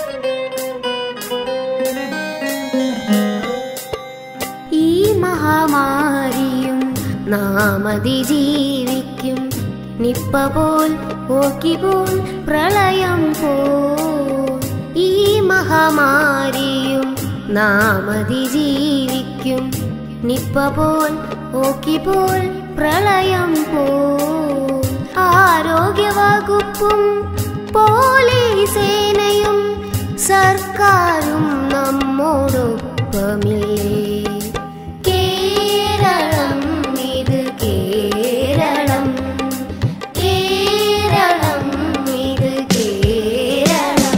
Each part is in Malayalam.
ഈ മഹാമാരിയും നാം അതിജീവിക്കും നിപ്പ പോൽ ഓക്കി പോൽ പ്രളയം പോൽ ഈ മഹാമാരിയും നാം അതിജീവിക്കും നിപ്പ പോൽ ഓക്കി പോൽ പ്രളയം പോൽ ആരോഗ്യവകുപ്പും പോലീസ് സേനയും സർക്കാരും നമ്മോടൊപ്പമില്ലേ കേരളം ഇത് കേരളം കേരളം ഇത് കേരളം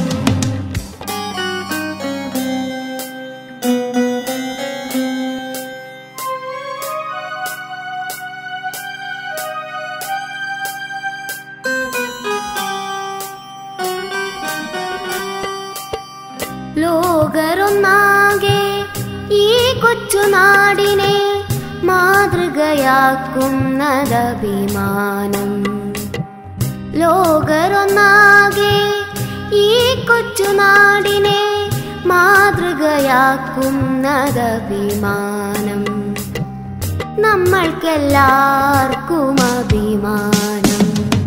ലോകരൊന്നാകെ ഈ കൊച്ചുനാടിനെ മാതൃകയാക്കുന്നതഭിമാനം ലോകരൊന്നാകെ ഈ കൊച്ചുനാടിനെ മാതൃകയാക്കുന്നതഭിമാനം നമ്മൾക്കെല്ലാവർക്കും അഭിമാനം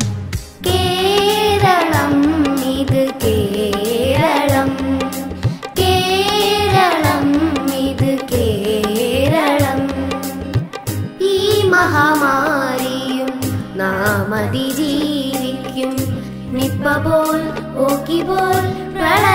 കേരളം ഇത് കേരളം കേരളം ഇത് കേരളം ഈ മഹാമാരിയും നാം അതിജീവിക്കും നിപ്പ പോൽ ഓക്കി പോൽ പ്രളയം